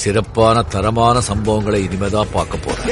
சிறப்பான தரமான சம்பவங்களை இனிமேதான் பார்க்க போறேன்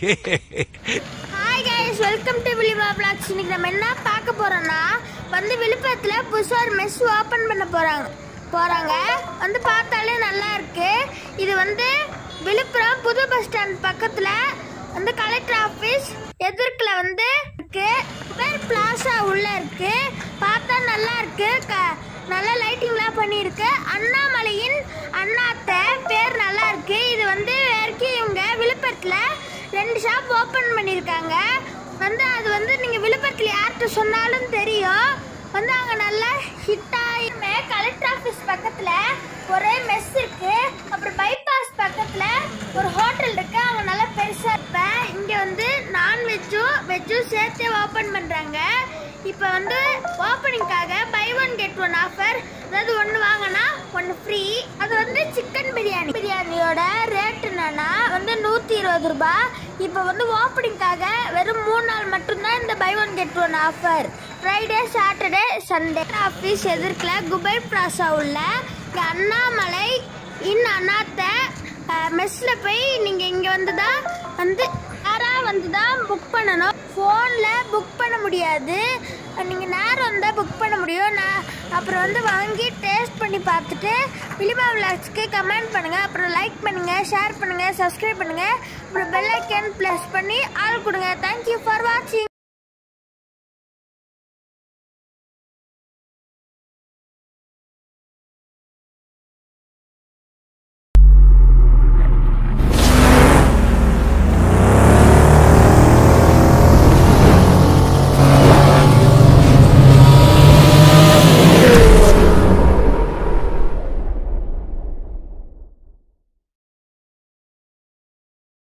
ஹாய் கைஸ் வெல்கம் டு விலிமா பிளாக்ஸ் இன்னைக்கு நம்ம என்ன பார்க்க போறோம்னா வந்து விழுப்புரத்தில் புதுசாக ஒரு மெஸ் ஓப்பன் பண்ண போறாங்க போறாங்க வந்து பார்த்தாலே நல்லா இருக்கு இது வந்து விழுப்புரம் புது பஸ் ஸ்டாண்ட் பக்கத்தில் வந்து கலெக்டர் ஆஃபீஸ் எதிர்க்கில் வந்து இருக்கு பேர் பிளாசா உள்ள இருக்கு பார்த்தா நல்லா இருக்கு க- நல்ல லைட்டிங்லாம் பண்ணியிருக்கு அண்ணாமலையின் அண்ணாத்த பேர் நல்லா இருக்கு இது வந்து வரைக்கும் இவங்க விழுப்புரத்தில் ரெண்டு ஷாப் ஓப்பன் பண்ணியிருக்காங்க வந்து அது வந்து நீங்கள் விழுப்புரத்தில் யார்கிட்ட சொன்னாலும் தெரியும் வந்து அங்கே நல்லா ஹிட் ஆகியுமே கலெக்டர் ஆஃபீஸ் பக்கத்தில் ஒரே மெஸ் இருக்கு அப்புறம் பைபாஸ் பக்கத்தில் ஒரு ஹோட்டல் இருக்கு அங்கே நல்லா பெருசாக இருப்பேன் இங்கே வந்து நான்வெஜ்ஜும் வெஜ்ஜும் சேர்த்தே ஓப்பன் பண்ணுறாங்க இப்போ வந்து ஓப்பனிங்காக buy one get one offer அதாவது ஒன்று வாங்கினா ஒன்று ஃப்ரீ அது வந்து சிக்கன் பிரியாணி பிரியாணியோட ரேட் என்னன்னா வந்து நூற்றி இருபது ரூபாய் இப்போ வந்து ஓப்பனிங்காக வெறும் மூணு நாள் மட்டும்தான் இந்த buy one get one offer Friday Saturday Sunday office எதிர்க்கல குபை பிராசா உள்ள இங்க அண்ணாமலை இன் அண்ணாத்த மெஸ்ஸில் போய் நீங்கள் இங்கே வந்து தான் வந்து யாராக வந்து தான் புக் பண்ணணும் ஃபோனில் புக் பண்ண முடியாது நீங்கள் நேரம் வந்தால் புக் பண்ண முடியும் நான் அப்புறம் வந்து வாங்கி டேஸ்ட் பண்ணி பார்த்துட்டு விலிமா விளாக்ஸ்க்கு கமெண்ட் பண்ணுங்கள் அப்புறம் லைக் பண்ணுங்கள் ஷேர் பண்ணுங்கள் சப்ஸ்கிரைப் பண்ணுங்கள் அப்புறம் பெல் ஐக்கன் ப்ளஸ் பண்ணி ஆள் கொடுங்க தேங்க்யூ ஃபார் வாட்சிங்